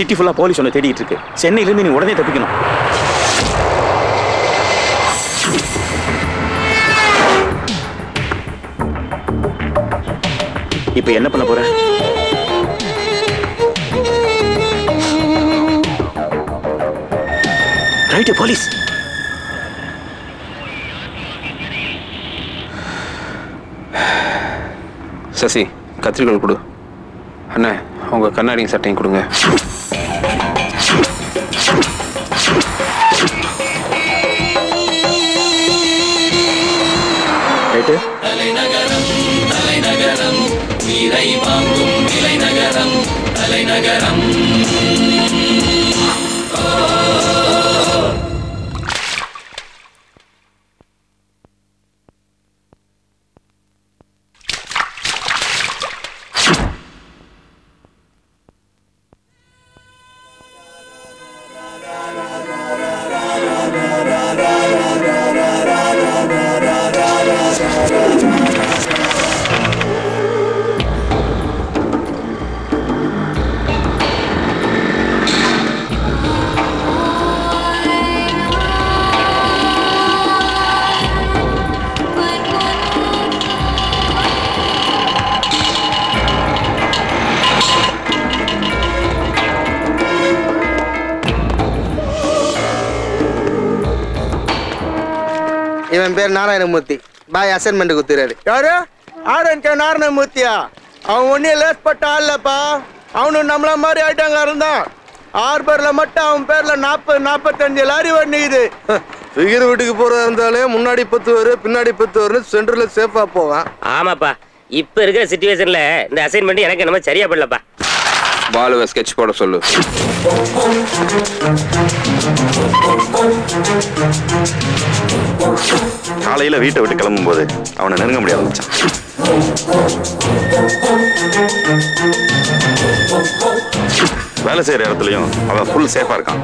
City ஃபுல்லா police ஒன்று தேடிட்டு இருக்கு சென்னையில இருந்து நீ உடனே தப்பிக்கணும் இப்போ என்ன பண்ண போற ரைட்டு போலீஸ் சசி கத்திரிக்கோள் கொடு அண்ணே உங்க கண்ணாடியும் சட்டையும் கொடுங்க ரைட்டு இவன் பேர் நாராயணமூர்த்தி பாய் அசைன்மெண்ட் குத்துறாரு யாரு ஆரன் நாராயணமூர்த்தியா அவன் ஒன்னும் லேஸ் பட்ட ஆள்லப்பா அவனும் நம்மள மாதிரி ஆயிட்டாங்க இருந்தான் ஆர்பர்ல மட்டும் அவன் பேர்ல நாற்பது நாற்பத்தஞ்சு லாரி வண்டிக்குது ஃபிகர் வீட்டுக்கு போறதா இருந்தாலே முன்னாடி பத்து வரும் பின்னாடி பத்து வரும் சென்டர்ல சேஃபா போவான் ஆமாப்பா இப்ப இருக்கிற சுச்சுவேஷன்ல இந்த அசைன்மெண்ட் எனக்கு என்னமோ சரியா படலப்பா பாலுவை ஸ்கெட்ச் போட சொல்லு காலையில வீட்டை விட்டு கிளம்பும் போது அவனை நெருங்க முடியாது மச்சான் வேலை செய்யற இடத்துலயும் அவன் ஃபுல் சேஃபா இருக்கான்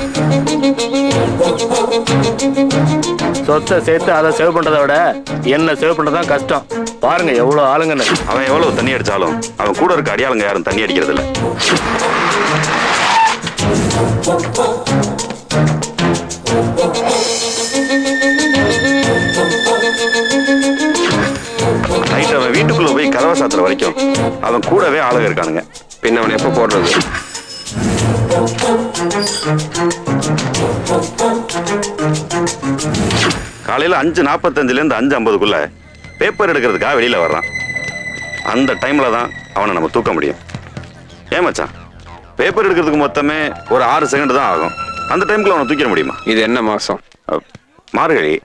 சொத்தை சேர்த்து அதை சேவ் பண்றதை விட என்ன சேவ் பண்றதுதான் கஷ்டம் பாருங்க எவ்வளவு ஆளுங்கன்னு அவன் எவ்வளவு தண்ணி அடிச்சாலும் அவன் கூட இருக்க அடியாளுங்க யாரும் தண்ணி அடிக்கிறது இல்ல நைட் அவன் வீட்டுக்குள்ள போய் கதவை சாத்துற வரைக்கும் அவன் கூடவே ஆளுங்க இருக்கானுங்க பின்ன அவன் எப்போ போடுறது காலையில அஞ்சு நாற்பத்தஞ்சுல இருந்து அஞ்சு ஐம்பதுக்குள்ள பேப்பர் எடுக்கிறதுக்காக வெளியில வர்றான் அந்த டைம்ல தான் அவனை நம்ம தூக்க முடியும் ஏன் மச்சான் பேப்பர் எடுக்கிறதுக்கு மொத்தமே ஒரு ஆறு செகண்ட் தான் ஆகும் அந்த டைம்க்குள்ள அவனை தூக்கிட முடியுமா இது என்ன மாசம் அஹ், மார்கழி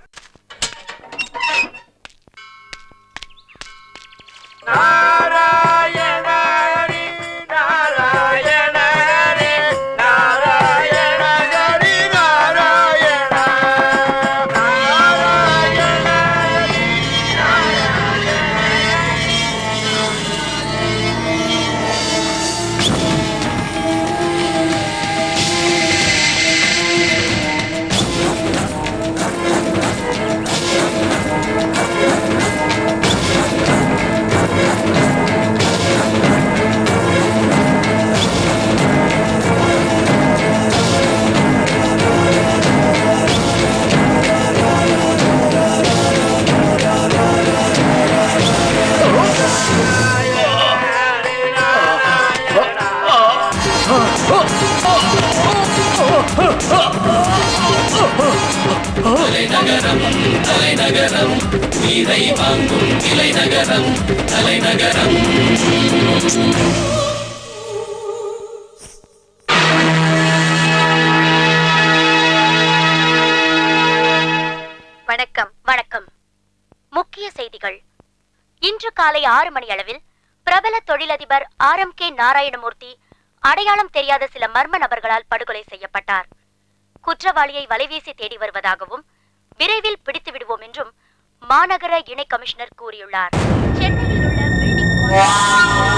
வணக்கம் வணக்கம் முக்கிய செய்திகள் இன்று காலை ஆறு மணி அளவில் பிரபல தொழிலதிபர் ஆர் எம் கே நாராயணமூர்த்தி அடையாளம் தெரியாத சில மர்ம நபர்களால் படுகொலை செய்யப்பட்டார் குற்றவாளியை வலைவீசி தேடி வருவதாகவும் விரைவில் பிடித்து விடுவோம் என்றும் மாநகர இணை கமிஷனர் கூறியுள்ளார் சென்னையில் உள்ள பில்டிங்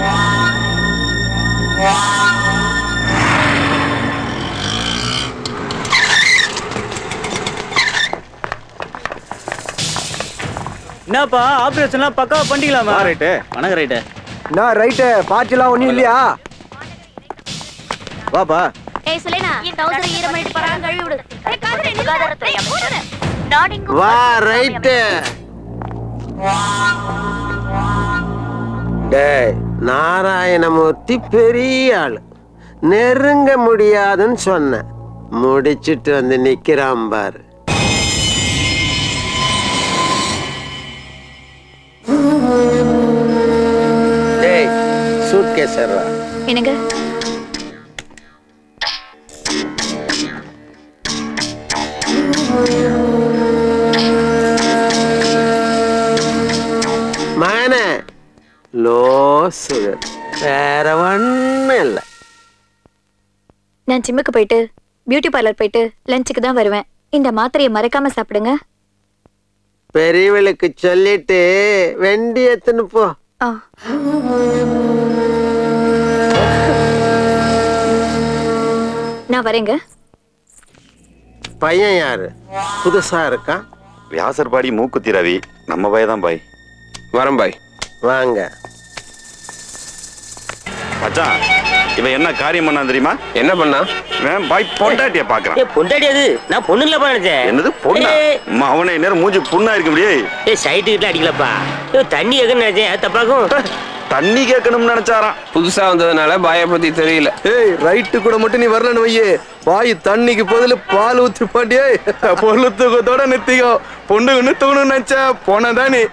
என்னப்பா ஆபரேஷன்லாம் பக்காவா பண்ணிக்கலாமா ரைட்டு வணக்கம் ரைட்டு நான் ரைட்டு பார்ட்டிலாம் ஒன்றும் இல்லையா வாப்பா ஏய் சுலேனா டவுசர் ஈரம் பண்ணிட்டு போறாங்க கழுவி விடு ஏய், காதுல நில்லு. சுகாதாரத்துறை ஏய், அமைச்சர் போடுறேன். நாடெங்கும் வா மருத்துவ ரைட்டு டேய் நாராயணமூர்த்தி பெரிய ஆளு நெருங்க முடியாதுன்னு சொன்னேன் முடிச்சிட்டு வந்து நிக்கிறான் பாரு டேய் சூட் கேஸ் என்னங்க மகனே லோ சுகர் வேற ஒன்றும் இல்லை நான் ஜிம்முக்கு போயிட்டு பியூட்டி பார்லர் போயிட்டு லஞ்சுக்கு தான் வருவேன் இந்த மாத்திரையை மறக்காம சாப்பிடுங்க பெரியவளுக்கு சொல்லிட்டு வெண்டி எத்துன்னு போ ஆ நான் வரேங்க பையன் யாரு புதுசா இருக்கான் வியாசர்பாடி மூக்குத்தி ரவி நம்ம பையதான் பாய் வரேன் பாய் வாங்க மச்சான் இவன் என்ன காரியம் பண்ணான் தெரியுமா என்ன பண்ணா இவன் பாய் பொண்டாட்டிய பாக்குறான் ஏ பொண்டாடி அது நான் பொண்ணு இல்லப்பா நினைச்சேன் என்னது பொண்ணா ஏய், அம்மா, அவனை நேரம் மூஞ்சி புண்ணா இருக்க முடியே ஏ சைட்டு கிட்ட அடிக்கலப்பா ஏ தண்ணி எதுன்னு நினைச்சேன் அது தப்பாக்கும் தண்ணி கேட்கணும்னு நினைச்சாராம் புதுசா வந்ததுனால பாயை பத்தி தெரியல ஏய் ரைட்டு கூட மட்டும் நீ வரலன்னு வையே வாய் தண்ணிக்கு பதில் பால் ஊத்தி பாட்டியே பொருள் தூக்கத்தோட நித்திக்கோ பொண்ணு ஒண்ணு தூணும் நினைச்சா போனதா நீ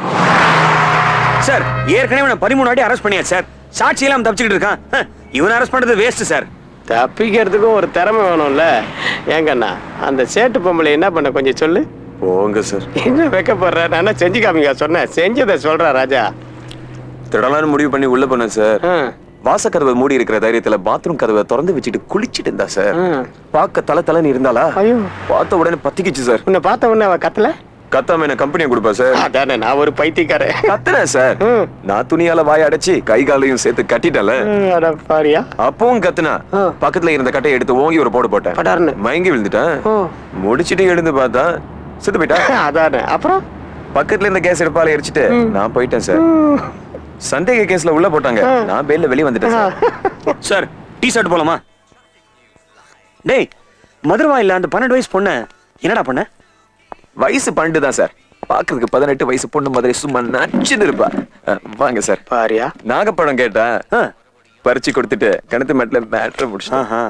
சார் ஏற்கனவே இவனை பதிமூணு வாட்டி அரெஸ்ட் பண்ணியாச்சு சார் சாட்சி எல்லாம் தப்பிச்சுக்கிட்டு இருக்கான் ஹ, இவனை அரெஸ்ட் பண்றது வேஸ்ட் சார் தப்பிக்கிறதுக்கும் ஒரு திறமை வேணும்ல ஏங்கண்ணா அந்த சேட்டு பொம்பளை என்ன பண்ண கொஞ்சம் சொல்லு போங்க சார் என்ன வைக்கப்படுற நான் என்ன செஞ்சு காமிங்க சொன்னேன் செஞ்சதை சொல்றா ராஜா திடலான்னு முடிவு பண்ணி உள்ள போனேன் சார் ஆ, வாசக்கதவை மூடி இருக்கிற தைரியத்துல பாத்ரூம் கதவை திறந்து வச்சுட்டு குளிச்சிட்டு இருந்தா சார் ஆ. பார்க்க தலை தலைன்னு இருந்தாளா ஐயோ பார்த்த உடனே பத்திக்கிச்சு சார் உன்னை பார்த்த உடனே அவ கத்தல கத்தாம என்ன கம்பெனியை கொடுப்பா சார் அதானே நான் ஒரு பைத்தியக்காரன் கத்துறேன் சார் ம். நான் துணியால வாய அடைச்சு கை காலையும் சேர்த்து கட்டிட்டல ம், அட பாரியா அப்பவும் கத்துனா ஆ. பக்கத்துல இருந்த கட்டையை எடுத்து ஓங்கி ஒரு போடு போட்டேன் படார்னு. மயங்கி விழுந்துட்டேன் ஓ. முடிச்சிட்டு எழுந்து பார்த்தா செத்து போயிட்டா அதானே அப்புறம் பக்கத்துல இருந்த கேஸ் எடுப்பால எரிச்சிட்டு நான் போயிட்டேன் சார் சந்தேக கேஸ்ல உள்ள போட்டாங்க நான் பெயில்ல வெளிய வந்துட்டேன் சார் சார் டீ ஷர்ட் போலாமா டேய் மதுரவா இல்ல அந்த பன்னெண்டு வயசு பொண்ணு என்னடா பண்ண வயசு பன்னெண்டு தான் சார் பாக்குறதுக்கு பதினெட்டு வயசு பொண்ணு மாதிரி சும்மா நச்சுன்னு இருப்பா அஹ், வாங்க சார் பாரியா நாகப்பழம் கேட்டா ஆ. பறிச்சு கொடுத்துட்டு கிணத்து மேட்ல மேட்ரு முடிச்சு ஆஹா.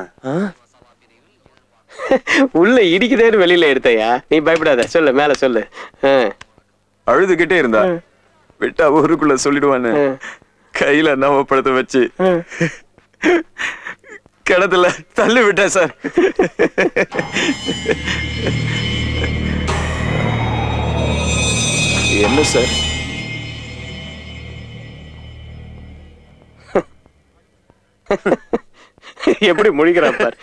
உள்ள இடிக்குதேன்னு வெளியில எடுத்தையா நீ பயப்படாத சொல்லு மேல சொல்லு ஆ. அழுதுகிட்டே இருந்தா விட்டா ஊருக்குள்ள சொல்லிடுவான்னு கையில நவப்பழத்தை வச்சு கிணத்துல தள்ளி விட்டேன் சார் என்ன சார் எப்படி முழிக்கிறான் பாரு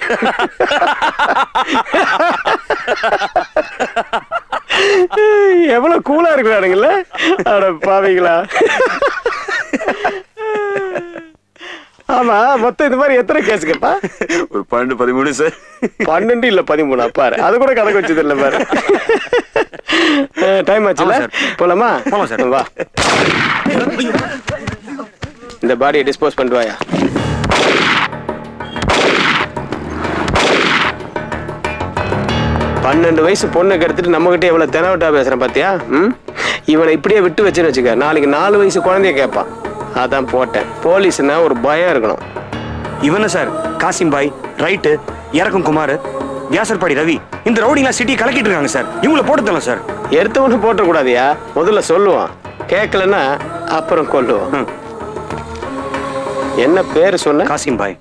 எவ்வளவு கூலா இருக்கிறானுங்கல்ல அட பாவிங்களா ஆமா மொத்தம் இந்த மாதிரி எத்தனை கேஸுக்குப்பா ஒரு பன்னெண்டு பதிமூணு சார் பன்னெண்டு இல்ல பதிமூணா பாரு அது கூட கணக்கு வச்சது இல்ல பாரு டைம் ஆச்சுல ஆமா சார். போலாமா போலாம் சார். வா இந்த பாடியை டிஸ்போஸ் பண்ணிட்டு வாயா பன்னெண்டு வயசு பொண்ணுக்கு எடுத்துட்டு நம்ம கிட்ட எவ்வளவு தெனவட்டா பேசுறேன் பாத்தியா ம் இவனை இப்படியே விட்டு வச்சுன்னு வச்சுக்க நாளைக்கு நாலு வயசு குழந்தைய கேட்பான் அதான் போட்டேன் போலீஸ்னா ஒரு பயம் இருக்கணும் இவன சார் காசிம் பாய் ரைட்டு இறக்கும் குமார் வியாசர்பாடி ரவி இந்த ரவுடிங்லாம் சிட்டி கலக்கிட்டு இருக்காங்க சார் இவங்கள போட்டு தரலாம் சார் எடுத்தவொன்னு போட்டக்கூடாதியா முதல்ல சொல்லுவான் கேட்கலன்னா அப்புறம் கொல்லுவான் ம். என்ன பேரு சொன்ன காசிம் பாய்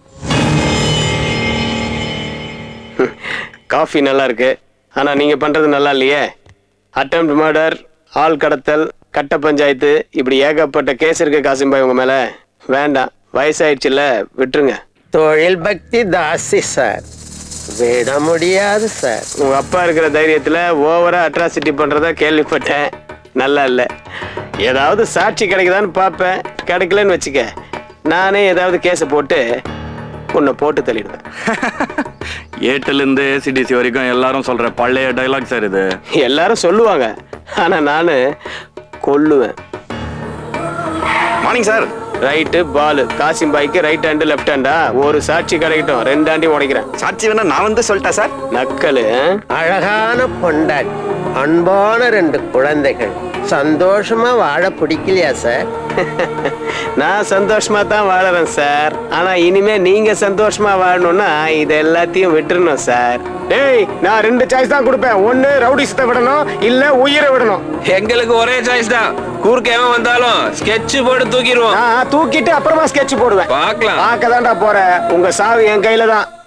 காஃபி நல்லா இருக்கு ஆனா நீங்க பண்றது நல்லா இல்லையே அட்டம் மர்டர் ஆள் கடத்தல் கட்ட பஞ்சாயத்து இப்படி ஏகப்பட்ட கேஸ் இருக்கு காசிம்பாய் உங்க மேல வேண்டாம் வயசாயிடுச்சுல்ல விட்டுருங்க தொழில் பக்தி தாசி சார் விட முடியாது சார் உங்க அப்பா இருக்கிற தைரியத்துல ஓவரா அட்ராசிட்டி பண்றதா கேள்விப்பட்டேன் நல்லா இல்ல ஏதாவது சாட்சி கிடைக்குதான்னு பார்ப்பேன் கிடைக்கலன்னு வச்சுக்க நானே ஏதாவது கேஸை போட்டு உன்னை போட்டு தள்ளிடுவேன் ஏட்டில இருந்து சிடிசி வரைக்கும் எல்லாரும் சொல்ற பழைய டைலாக் சார் இது எல்லாரும் சொல்லுவாங்க ஆனா நானு கொல்லுவேன் மார்னிங் சார் ரைட்டு பால் காசிம் பாய்க்கு ரைட் ஹேண்டு லெஃப்ட் ஹேண்டா ஒரு சாட்சி கிடைக்கட்டும் ரெண்டு ஹேண்டையும் உடைக்கிறேன் சாட்சி வேணா நான் வந்து சொல்லிட்டேன் சார் நக்கலு ஆ? அழகான பொண்டாட்டி அன்பான ரெண்டு குழந்தைகள் சந்தோஷமா வாழ பிடிக்கலையா சார் நான் சந்தோஷமா தான் வாழறேன் சார் ஆனா இனிமே நீங்க சந்தோஷமா வாழணும்னா இது எல்லாத்தையும் விட்டுறணும் சார் டேய் நான் ரெண்டு சாய்ஸ் தான் கொடுப்பேன் ஒன்னு ரவுடிசத்தை விடணும் இல்ல உயிரை விடணும் எங்களுக்கு ஒரே சாய்ஸ் தான் கூர்க்க எவன் வந்தாலும் ஸ்கெட்ச் போட்டு தூக்கிடுவோம் நான் தூக்கிட்டு அப்புறமா ஸ்கெட்ச் போடுவேன் பார்க்கலாம் பார்க்க தான்டா போறேன் உங்க சாவு என் கையில தான்